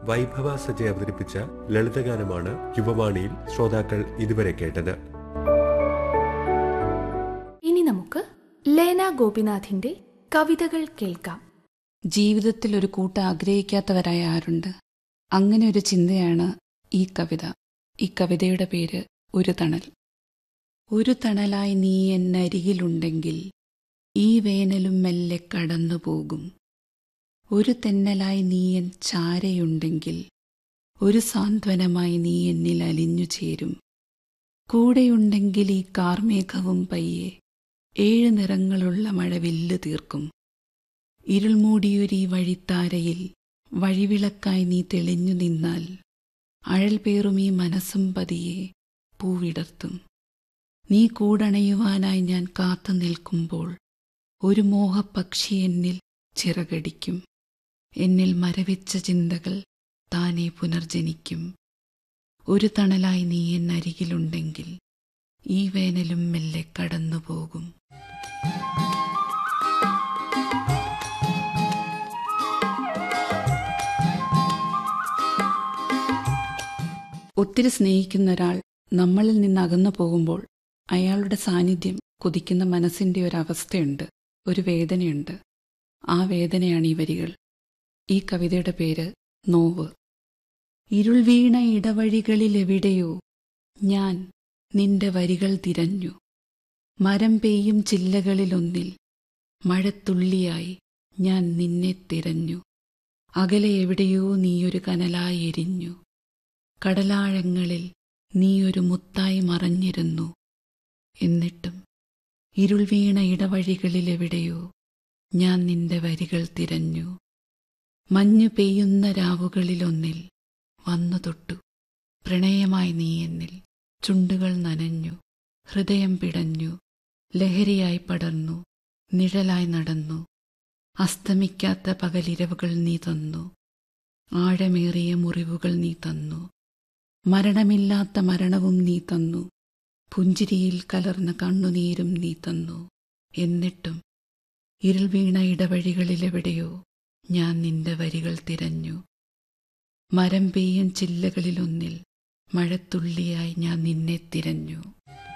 വൈഭവ സജയ് അവതരിപ്പിച്ച ലളിതഗാനമാണ് യുവവാണിയിൽ ശ്രോതാക്കൾ ഇതുവരെ കേട്ടത് ഇനി നമുക്ക് ലേന ഗോപിനാഥിന്റെ കവിതകൾ കേൾക്കാം ജീവിതത്തിൽ ഒരു കൂട്ട ആഗ്രഹിക്കാത്തവരായ ആരുണ്ട് അങ്ങനെ ഒരു ചിന്തയാണ് ഈ കവിത ഈ കവിതയുടെ പേര് ഒരു തണൽ ഒരു തണലായി നീ എന്നരികിലുണ്ടെങ്കിൽ ഈ വേനലും മെല്ലെ കടന്നു പോകും ഒരു തെന്നലായി നീ എൻ ചാരയുണ്ടെങ്കിൽ ഒരു സാന്ത്വനമായി നീ എന്നിൽ അലിഞ്ഞു ചേരും കൂടെയുണ്ടെങ്കിൽ ഈ കാർമേഘവും പയ്യെ ഏഴ് നിറങ്ങളുള്ള മഴ വില്ല് തീർക്കും ഇരുൾമൂടിയൊരീ വഴിത്താരയിൽ വഴിവിളക്കായി നീ തെളിഞ്ഞു നിന്നാൽ അഴൽ പേറും ഈ മനസ്സും പതിയെ പൂവിടർത്തും നീ കൂടണയുവാനായി ഞാൻ കാത്തു നിൽക്കുമ്പോൾ ഒരു മോഹപ്പക്ഷി എന്നിൽ ചിറകടിക്കും എന്നിൽ മരവിച്ച ചിന്തകൾ താനെ പുനർജനിക്കും ഒരു തണലായി നീ എന്നരികിലുണ്ടെങ്കിൽ ഈ വേനലും മെല്ലെ കടന്നുപോകും ഒത്തിരി സ്നേഹിക്കുന്ന ഒരാൾ നമ്മളിൽ നിന്ന് അകന്നു പോകുമ്പോൾ അയാളുടെ സാന്നിധ്യം കൊതിക്കുന്ന മനസ്സിന്റെ ഒരു അവസ്ഥയുണ്ട് ഒരു വേദനയുണ്ട് ആ വേദനയാണ് ഈ വരികൾ ഈ കവിതയുടെ പേര് നോവ് ഇരുൾ വീണ ഇടവഴികളിലെവിടെയോ ഞാൻ നിന്റെ വരികൾ തിരഞ്ഞു മരം പെയ്യും ചില്ലകളിലൊന്നിൽ മഴത്തുള്ളിയായി ഞാൻ നിന്നെ തിരഞ്ഞു അകലെ എവിടെയോ നീയൊരു കനലായി എരിഞ്ഞു കടലാഴങ്ങളിൽ നീയൊരു മുത്തായി മറഞ്ഞിരുന്നു എന്നിട്ടും ഇരുൾ വീണ ഇടവഴികളിലെവിടെയോ ഞാൻ നിന്റെ വരികൾ തിരഞ്ഞു മഞ്ഞു പെയ്യുന്ന രാവുകളിലൊന്നിൽ വന്നു തൊട്ടു പ്രണയമായി നീ എന്നിൽ ചുണ്ടുകൾ നനഞ്ഞു ഹൃദയം പിടഞ്ഞു ലഹരിയായി പടർന്നു നിഴലായി നടന്നു അസ്തമിക്കാത്ത പകലിരവുകൾ നീ തന്നു ആഴമേറിയ മുറിവുകൾ നീ തന്നു മരണമില്ലാത്ത മരണവും നീ തന്നു പുഞ്ചിരിയിൽ കലർന്ന കണ്ണുനീരും നീ തന്നു എന്നിട്ടും ഇരുൾ വീണ ഇടവഴികളിലെവിടെയോ ഞാൻ നിന്റെ വരികൾ തിരഞ്ഞു മരം പെയ്യും ചില്ലകളിലൊന്നിൽ മഴത്തുള്ളിയായി ഞാൻ നിന്നെ തിരഞ്ഞു